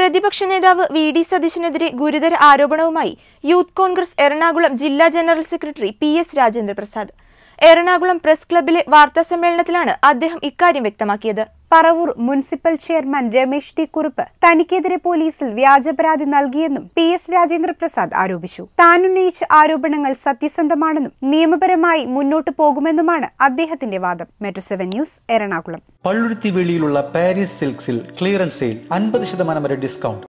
പ്രതിപക്ഷ നേതാവ് V D സതീശനെതിരെ ഗുരുതര ആരോപണവുമായി യൂത്ത് കോൺഗ്രസ് എറണാകുളം ജില്ലാ general secretary P S Rajendra Prasad Ernakulam press ക്ലബിലെ വാർത്താസമ്മേളനത്തിലാണ് അദ്ദേഹം ഇക്കാര്യം വ്യക്തമാക്കിയത് Paravur municipal chairman Ramesh T Kurup തനിക്കെതിരെ പോലീസിൽ വ്യാജപരാതി നൽകിയെന്നും പി എസ് രാജേന്ദ്ര പ്രസാദ് ആരോപിച്ചു താൻ ഉന്നയിച്ച ആരോപണങ്ങൾ സത്യസന്ധമാണെന്നും നിയമപരമായി മുന്നോട്ടു പോകുമെന്നുമാണ് അദ്ദേഹത്തിന്റെ വാദം metro seven news Ernakulam Palluruthy വേളിയിലുള്ള പാരീസ് സിൽക്സിൽ ക്ലിയറൻസ് സെയിൽ അൻപത് ശതമാനം വരെ ഡിസ്കൗണ്ട്